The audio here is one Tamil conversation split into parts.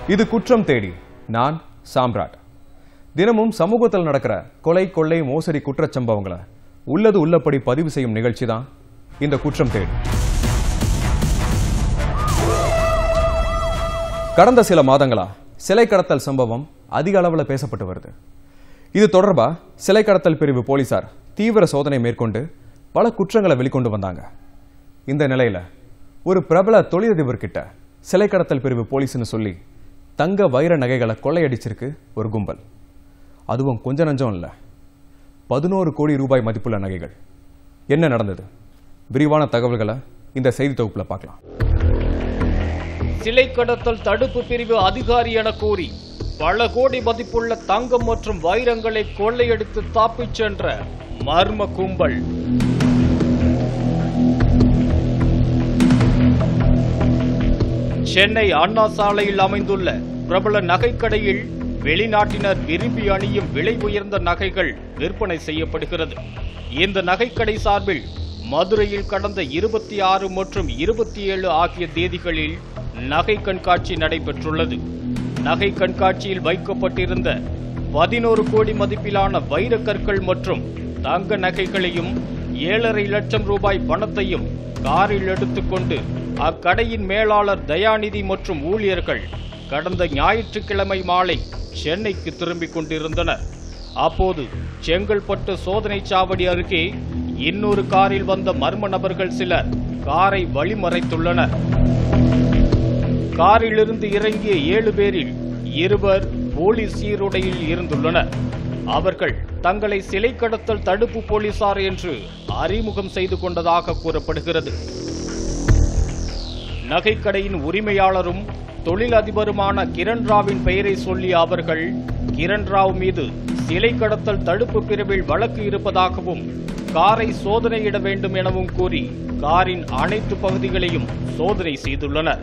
இது குற்றம் தேடி நான் சாம்ராட் தினமும் சமூகத்தில் நடக்கிற கொலை கொள்ளை மோசடி குற்றச் சம்பவங்களை உள்ளது உள்ளபடி பதிவு செய்யும் நிகழ்ச்சி தான் இந்த குற்றம் தேடி கடந்த சில மாதங்களா சிலை கடத்தல் சம்பவம் அதிக அளவில் பேசப்பட்டு வருது இது தொடர்பா சிலை கடத்தல் பிரிவு போலீசார் தீவிர சோதனை மேற்கொண்டு பல குற்றங்களை வெளிக்கொண்டு வந்தாங்க இந்த நிலையில ஒரு பிரபல தொழிலதிபர்கிட்ட சிலை கடத்தல் பிரிவு போலீஸ்னு சொல்லி தங்க வைர நகைகளை கொள்ளையடிச்சிருக்கு ஒரு கும்பல் அதுவும் கொஞ்ச நஞ்சம் இல்லை பதினோரு கோடி ரூபாய் மதிப்புள்ள நகைகள் என்ன நடந்தது விரிவான தகவல்களை இந்த செய்தி தொகுப்புல பார்க்கலாம் சிலை கடத்தல் தடுப்பு பிரிவு அதிகாரி என கூறி பல கோடி மதிப்புள்ள தங்கம் மற்றும் வைரங்களை கொள்ளையடித்து தாப்பிச் சென்ற மர்ம கும்பல் சென்னை அண்ணா சாலையில் அமைந்துள்ள பிரபல நகைக்கடையில் வெளிநாட்டினர் விரும்பி அணியும் விலை உயர்ந்த நகைகள் விற்பனை செய்யப்படுகிறது இந்த நகைக்கடை சார்பில் மதுரையில் கடந்த இருபத்தி ஆறு மற்றும் இருபத்தி ஏழு ஆகிய தேதிகளில் நகை கண்காட்சி நடைபெற்றுள்ளது நகை கண்காட்சியில் வைக்கப்பட்டிருந்த பதினோரு கோடி மதிப்பிலான வைரக்கற்கள் மற்றும் தங்க நகைகளையும் ஏழரை லட்சம் ரூபாய் பணத்தையும் காரில் எடுத்துக்கொண்டு அக்கடையின் மேலாளர் தயாநிதி மற்றும் ஊழியர்கள் கடந்த ஞாயிற்றுக்கிழமை மாலை சென்னைக்கு திரும்பிக் கொண்டிருந்தனர் அப்போது செங்கல்பட்டு சோதனை சாவடி அருகே இன்னொரு காரில் வந்த மர்ம நபர்கள் சிலர் காரை வழிமறைத்துள்ளனர் காரிலிருந்து இறங்கிய ஏழு பேரில் இருவர் போலீஸ் சீருடையில் இருந்துள்ளனர் அவர்கள் தங்களை சிலை கடத்தல் தடுப்பு போலீசார் என்று அறிமுகம் செய்து கொண்டதாக கூறப்படுகிறது நகைக்கடையின் உரிமையாளரும் தொழிலதிபருமான கிரண் ராவின் பெயரை சொல்லிய அவர்கள் கிரண் ராவ் மீது சிலை கடத்தல் தடுப்பு பிரிவில் வழக்கு இருப்பதாகவும் காரை சோதனையிட வேண்டும் எனவும் கூறி காரின் அனைத்து பகுதிகளையும் சோதனை செய்துள்ளனர்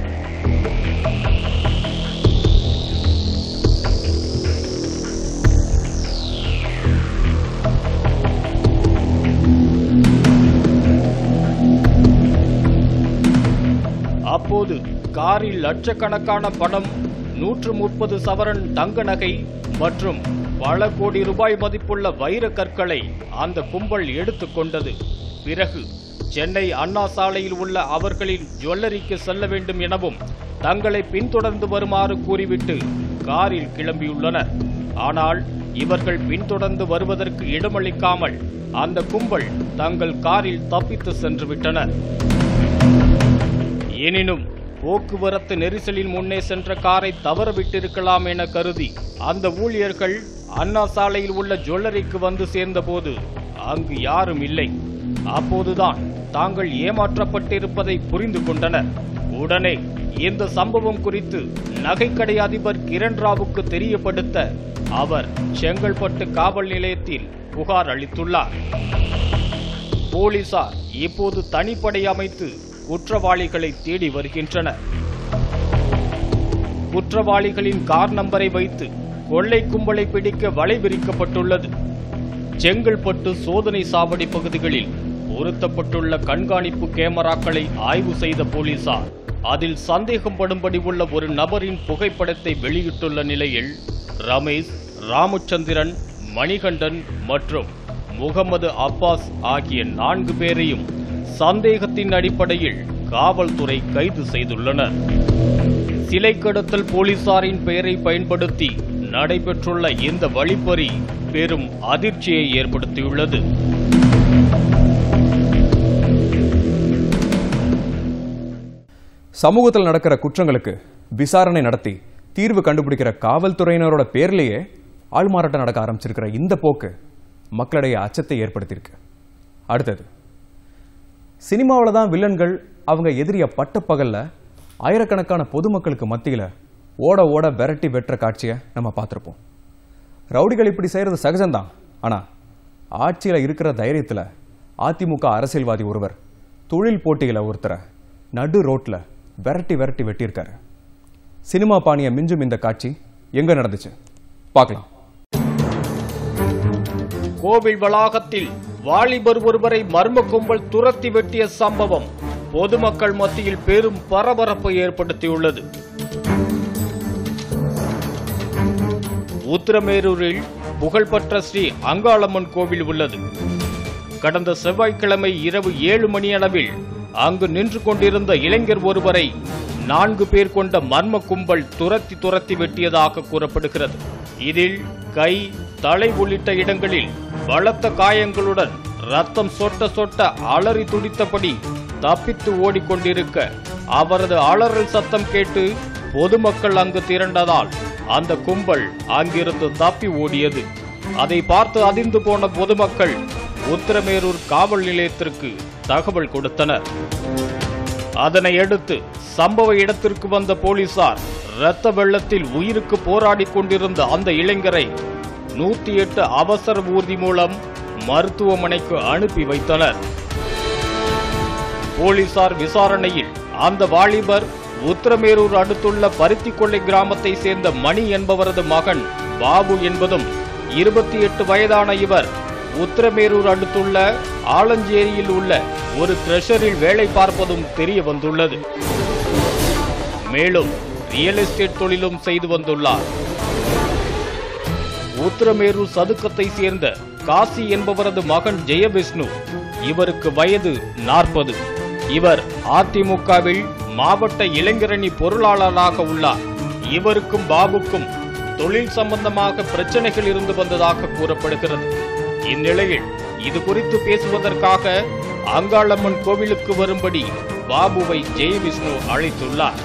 அப்போது காரில் லட்சக்கணக்கான பணம் நூற்று முப்பது சவரன் தங்க நகை மற்றும் பல கோடி ரூபாய் மதிப்புள்ள வைர கற்களை அந்த கும்பல் எடுத்துக்கொண்டது பிறகு சென்னை அண்ணா சாலையில் உள்ள அவர்களின் ஜுவல்லரிக்கு செல்ல வேண்டும் எனவும் தங்களை பின்தொடர்ந்து வருமாறு கூறிவிட்டு காரில் கிளம்பியுள்ளனர் ஆனால் இவர்கள் பின்தொடர்ந்து வருவதற்கு இடமளிக்காமல் அந்த கும்பல் தங்கள் காரில் தப்பித்து சென்று விட்டனர் எனினும் போக்குவரத்து நெரிசலில் முன்னே சென்ற காரை தவற விட்டிருக்கலாம் என கருதி அந்த ஊழியர்கள் அண்ணா சாலையில் உள்ள ஜுவல்லரிக்கு வந்து சேர்ந்தபோது அங்கு யாரும் இல்லை அப்போதுதான் தாங்கள் ஏமாற்றப்பட்டிருப்பதை புரிந்து கொண்டனர் உடனே இந்த சம்பவம் குறித்து நகைக்கடை அதிபர் கிரண் ராவுக்கு தெரியப்படுத்த அவர் செங்கல்பட்டு காவல் நிலையத்தில் புகார் அளித்துள்ளார் போலீசார் இப்போது தனிப்படை அமைத்து குற்றவாளிகளை தேடி வருகின்றனர் குற்றவாளிகளின் கார் நம்பரை வைத்து கொள்ளை கும்பலை பிடிக்க வலை விரிக்கப்பட்டுள்ளது செங்கல்பட்டு சோதனை சாவடி பகுதிகளில் பொருத்தப்பட்டுள்ள கண்காணிப்பு கேமராக்களை ஆய்வு செய்த போலீசார் அதில் சந்தேகப்படும்படி உள்ள ஒரு நபரின் புகைப்படத்தை வெளியிட்டுள்ள நிலையில் ரமேஷ் ராமச்சந்திரன் மணிகண்டன் மற்றும் முகமது அப்பாஸ் ஆகிய நான்கு பேரையும் சந்தேகத்தின் அடிப்படையில் காவல்துறை கைது செய்துள்ளனர் சிலை கடத்தல் போலீசாரின் பெயரை பயன்படுத்தி நடைபெற்றுள்ள இந்த வழிப்பறி பெரும் அதிர்ச்சியை ஏற்படுத்தியுள்ளது சமூகத்தில் நடக்கிற குற்றங்களுக்கு விசாரணை நடத்தி தீர்வு கண்டுபிடிக்கிற காவல்துறையினரோட பேர்லேயே ஆள்மாறாட்டம் நடக்க ஆரம்பிச்சிருக்கிற இந்த போக்கு மக்களிடையே அச்சத்தை ஏற்படுத்தியிருக்கு அடுத்தது சினிமாவில் தான் வில்லன்கள் அவங்க எதிரிய பட்டப்பகல்ல ஆயிரக்கணக்கான பொதுமக்களுக்கு மத்தியில் ஓட ஓட விரட்டி வெட்டுற காட்சியை நம்ம பார்த்துருப்போம் ரவுடிகள் இப்படி செய்கிறது சகஜம்தான் ஆனால் ஆட்சியில் இருக்கிற தைரியத்தில் அதிமுக அரசியல்வாதி ஒருவர் தொழில் போட்டியில் ஒருத்தரை நடு ரோட்டில் விரட்டி விரட்டி வெட்டியிருக்காரு சினிமா பாணியை மிஞ்சும் இந்த காட்சி எங்கே நடந்துச்சு பார்க்கலாம் கோவில் வளாகத்தில் வாலிபர் ஒருவரை மர்ம கும்பல் துரத்தி வெட்டிய சம்பவம் பொதுமக்கள் மத்தியில் பெரும் பரபரப்பை ஏற்படுத்தியுள்ளது உத்திரமேரூரில் புகழ்பெற்ற ஸ்ரீ அங்காளம்மன் கோவில் உள்ளது கடந்த செவ்வாய்க்கிழமை இரவு ஏழு மணியளவில் அங்கு நின்று கொண்டிருந்த இளைஞர் ஒருவரை நான்கு பேர் கொண்ட மர்ம கும்பல் துரத்தி துரத்தி வெட்டியதாக கூறப்படுகிறது இதில் கை தலை உள்ளிட்ட இடங்களில் பலத்த காயங்களுடன் ரத்தம் சொட்ட சொட்ட அலறி துடித்தபடி தப்பித்து ஓடிக்கொண்டிருக்க அவரது அலறல் சத்தம் கேட்டு பொதுமக்கள் அங்கு திரண்டதால் அந்த கும்பல் அங்கிருந்து தப்பி ஓடியது அதை பார்த்து அதிர்ந்து போன பொதுமக்கள் உத்திரமேரூர் காவல் நிலையத்திற்கு தகவல் கொடுத்தனர் அதனை அடுத்து சம்பவ இடத்திற்கு வந்த போலீசார் இரத்த வெள்ளத்தில் உயிருக்கு போராடிக் கொண்டிருந்த அந்த இளைஞரை நூத்தி எட்டு அவசர ஊர்தி மூலம் மருத்துவமனைக்கு அனுப்பி வைத்தனர் போலீசார் விசாரணையில் அந்த வாலிபர் உத்திரமேரூர் அடுத்துள்ள பருத்திக்கொள்ளை கிராமத்தை சேர்ந்த மணி என்பவரது மகன் பாபு என்பதும் இருபத்தி எட்டு வயதான இவர் உத்திரமேரூர் அடுத்துள்ள ஆலஞ்சேரியில் உள்ள ஒரு கிரஷரில் வேலை பார்ப்பதும் தெரிய வந்துள்ளது மேலும் ரியல் எஸ்டேட் தொழிலும் செய்து வந்துள்ளார் உத்திரமேரூர் சதுக்கத்தை சேர்ந்த காசி என்பவரது மகன் ஜெயவிஷ்ணு இவருக்கு வயது நாற்பது இவர் அதிமுகவில் மாவட்ட இளைஞரணி பொருளாளராக உள்ளார் இவருக்கும் பாபுக்கும் தொழில் சம்பந்தமாக பிரச்சனைகள் இருந்து வந்ததாக கூறப்படுகிறது இந்நிலையில் இது குறித்து பேசுவதற்காக அங்காளம்மன் கோவிலுக்கு வரும்படி பாபுவை ஜெயவிஷ்ணு அழைத்துள்ளார்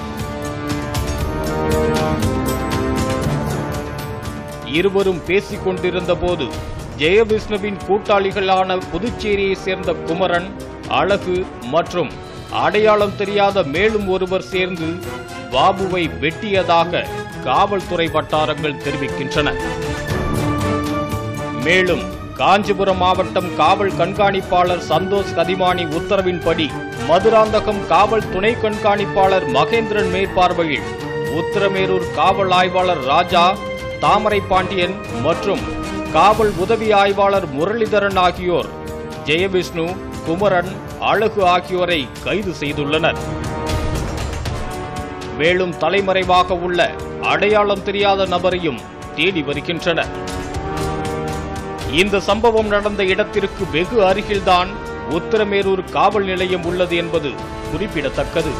இருவரும் பேசிக் கொண்டிருந்த போது ஜெயவிஷ்ணுவின் கூட்டாளிகளான புதுச்சேரியை சேர்ந்த குமரன் அழகு மற்றும் அடையாளம் தெரியாத மேலும் ஒருவர் சேர்ந்து பாபுவை வெட்டியதாக காவல்துறை வட்டாரங்கள் தெரிவிக்கின்றன மேலும் காஞ்சிபுரம் மாவட்டம் காவல் கண்காணிப்பாளர் சந்தோஷ் கதிமானி உத்தரவின்படி மதுராந்தகம் காவல் துணை கண்காணிப்பாளர் மகேந்திரன் மேற்பார்வையில் உத்திரமேரூர் காவல் ஆய்வாளர் ராஜா தாமரை பாண்டியன் மற்றும் காவல் உதவி ஆய்வாளர் முரளிதரன் ஆகியோர் ஜெயவிஷ்ணு குமரன் அழகு ஆகியோரை கைது செய்துள்ளனர் மேலும் தலைமறைவாக உள்ள அடையாளம் தெரியாத நபரையும் தேடி வருகின்றனர் இந்த சம்பவம் நடந்த இடத்திற்கு வெகு அருகில்தான் உத்திரமேரூர் காவல் நிலையம் உள்ளது என்பது குறிப்பிடத்தக்கது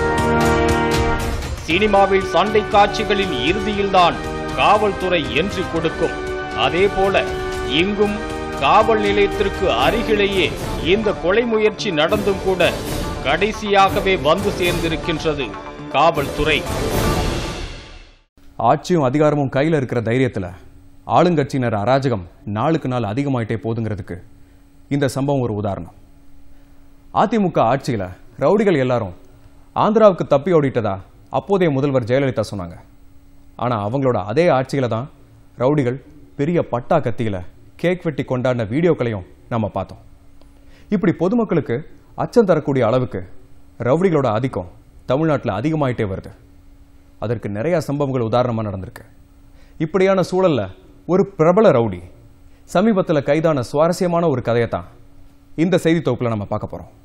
சினிமாவில் சண்டை காட்சிகளின் இறுதியில்தான் காவல்துறை என்றி கொடுக்கும் அதே போல இங்கும் காவல் நிலையத்திற்கு அருகிலேயே இந்த கொலை முயற்சி நடந்தும் கூட கடைசியாகவே வந்து சேர்ந்திருக்கின்றது காவல்துறை ஆட்சியும் அதிகாரமும் கையில் இருக்கிற தைரியத்தில் ஆளுங்கட்சியினர் அராஜகம் நாளுக்கு நாள் அதிகமாயிட்டே போதுங்கிறதுக்கு இந்த சம்பவம் ஒரு உதாரணம் அதிமுக ஆட்சியில் ரவுடிகள் எல்லாரும் ஆந்திராவுக்கு தப்பி ஓடிட்டதா அப்போதைய முதல்வர் ஜெயலலிதா சொன்னாங்க ஆனால் அவங்களோட அதே ஆட்சியில தான் ரவுடிகள் பெரிய பட்டா கத்தியில கேக் வெட்டி கொண்டாடின வீடியோக்களையும் நம்ம பார்த்தோம் இப்படி பொதுமக்களுக்கு அச்சம் தரக்கூடிய அளவுக்கு ரவுடிகளோட ஆதிக்கம் தமிழ்நாட்டில் அதிகமாயிட்டே வருது அதற்கு நிறைய சம்பவங்கள் உதாரணமாக நடந்திருக்கு இப்படியான சூழல்ல ஒரு பிரபல ரவுடி சமீபத்தில் கைதான சுவாரஸ்யமான ஒரு கதையை தான் இந்த செய்தி தொகுப்புல நம்ம பார்க்க போறோம்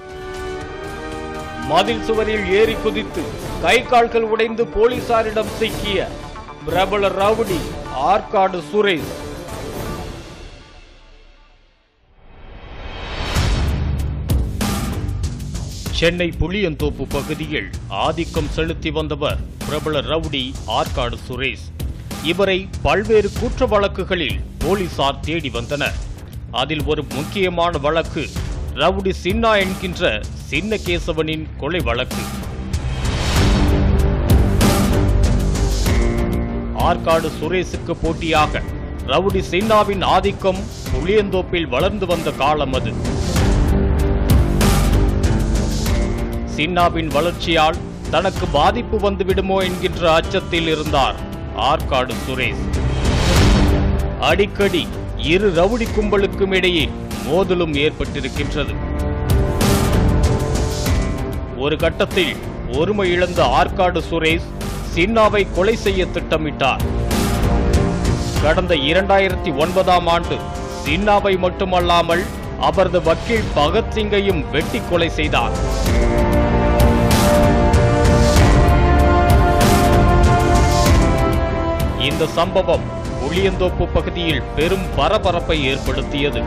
மதில் சுவரில் ஏறி குதித்து கை கால்கள் உடைந்து போலீசாரிடம் சிக்கிய பிரபல ரவுடி ஆற்காடு சுரேஷ் சென்னை புளியந்தோப்பு பகுதியில் ஆதிக்கம் செலுத்தி வந்தவர் பிரபல ரவுடி ஆற்காடு சுரேஷ் இவரை பல்வேறு குற்ற வழக்குகளில் போலீசார் தேடி வந்தனர் அதில் ஒரு முக்கியமான வழக்கு ரவுடி சின்னா என்கின்ற சின்ன கேசவனின் கொலை வழக்கு ஆற்காடு சுரேஷுக்கு போட்டியாக ரவுடி சின்னாவின் ஆதிக்கம் புளியந்தோப்பில் வளர்ந்து வந்த காலம் அது சின்னாவின் வளர்ச்சியால் தனக்கு பாதிப்பு வந்துவிடுமோ என்கின்ற அச்சத்தில் இருந்தார் ஆற்காடு சுரேஷ் அடிக்கடி இரு ரவுடி கும்பலுக்கும் இடையே மோதலும் ஏற்பட்டிருக்கின்றது ஒரு கட்டத்தில் ஒருமை இழந்த ஆற்காடு சுரேஷ் சின்னாவை கொலை செய்ய திட்டமிட்டார் கடந்த இரண்டாயிரத்தி ஒன்பதாம் ஆண்டு சின்னாவை மட்டுமல்லாமல் அவரது வக்கீல் பகத்சிங்கையும் வெட்டி கொலை செய்தார் இந்த சம்பவம் புளியந்தோப்பு பகுதியில் பெரும் பரபரப்பை ஏற்படுத்தியது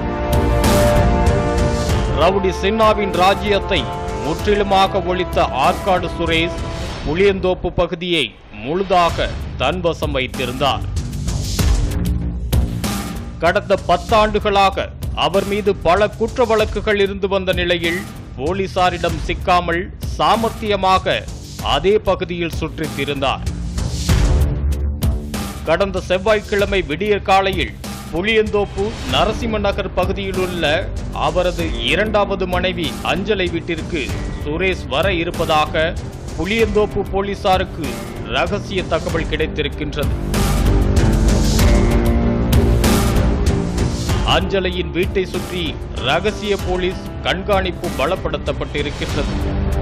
ரவுடி சின்னாவின் ராஜ்யத்தை முற்றிலுமாக ஒழித்த ஆற்காடு சுரேஷ் புளியந்தோப்பு பகுதியை முழுதாக தன்வசம் வைத்திருந்தார் கடந்த பத்தாண்டுகளாக அவர் மீது பல குற்ற வழக்குகள் இருந்து வந்த நிலையில் போலீசாரிடம் சிக்காமல் சாமர்த்தியமாக அதே பகுதியில் சுற்றித் திரிந்தார் கடந்த செவ்வாய்க்கிழமை விடியற் காலையில் புளியந்தோப்பு நரசிம்ம நகர் பகுதியில் உள்ள அவரது இரண்டாவது மனைவி அஞ்சலை வீட்டிற்கு சுரேஷ் வர இருப்பதாக புளியந்தோப்பு போலீசாருக்கு ரகசிய தகவல் கிடைத்திருக்கின்றது அஞ்சலையின் வீட்டை சுற்றி ரகசிய போலீஸ் கண்காணிப்பு பலப்படுத்தப்பட்டிருக்கின்றது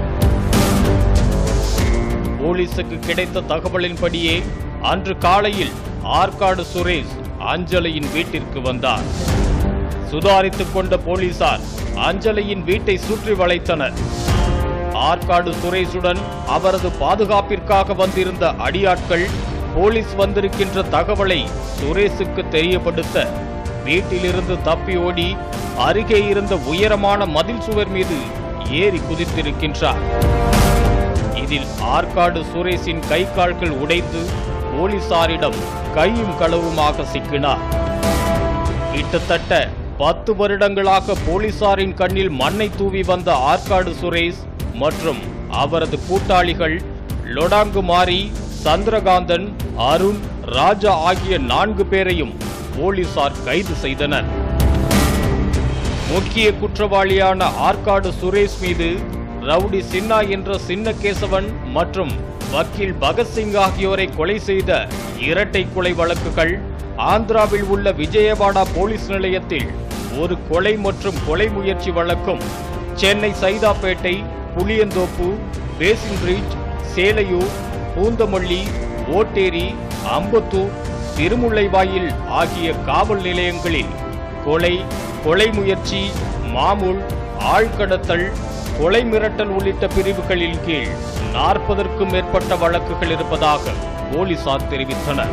போலீசுக்கு கிடைத்த தகவலின்படியே அன்று காலையில் ஆற்காடு சுரேஷ் அஞ்சலையின் வீட்டிற்கு வந்தார் சுதாரித்துக் கொண்ட போலீசார் அஞ்சலையின் வீட்டை சுற்றி வளைத்தனர் ஆற்காடு சுரேஷுடன் அவரது பாதுகாப்பிற்காக வந்திருந்த அடியாட்கள் போலீஸ் வந்திருக்கின்ற தகவலை சுரேஷுக்கு தெரியப்படுத்த வீட்டிலிருந்து தப்பி ஓடி அருகே இருந்த உயரமான மதில் சுவர் மீது ஏறி குதித்திருக்கின்றார் இதில் ஆற்காடு சுரேஷின் கை கால்கள் உடைந்து போலீசாரிடம் கையும் களவுமாக சிக்கினார் கிட்டத்தட்ட பத்து வருடங்களாக போலீசாரின் கண்ணில் மண்ணை தூவி வந்த ஆற்காடு சுரேஷ் மற்றும் அவரது கூட்டாளிகள் லொடாங்கு மாரி சந்திரகாந்தன் அருண் ராஜா ஆகிய நான்கு பேரையும் போலீசார் கைது செய்தனர் முக்கிய குற்றவாளியான ஆற்காடு சுரேஷ் மீது ரவுடி சின்னா என்ற சின்ன கேசவன் மற்றும் வக்கீல் பகத்சிங் ஆகியோரை கொலை செய்த இரட்டை கொலை வழக்குகள் ஆந்திராவில் உள்ள விஜயவாடா போலீஸ் நிலையத்தில் ஒரு கொலை மற்றும் கொலை முயற்சி வழக்கும் சென்னை சைதாப்பேட்டை புளியந்தோப்பு பேசின் பிரிட்ஜ் சேலையூர் பூந்தமல்லி ஓட்டேரி அம்பத்தூர் திருமுல்லைவாயில் ஆகிய காவல் நிலையங்களில் கொலை கொலை முயற்சி மாமூல் ஆழ்கடத்தல் கொலை மிரட்டல் உள்ளிட்ட பிரிவுகளின் கீழ் நாற்பதற்கும் மேற்பட்ட வழக்குகள் இருப்பதாக போலீசார் தெரிவித்தனர்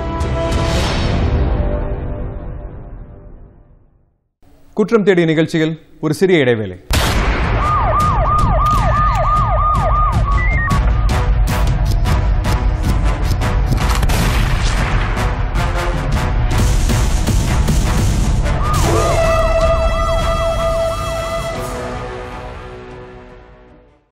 குற்றம் தேடிய நிகழ்ச்சியில் ஒரு சிறிய இடைவேளை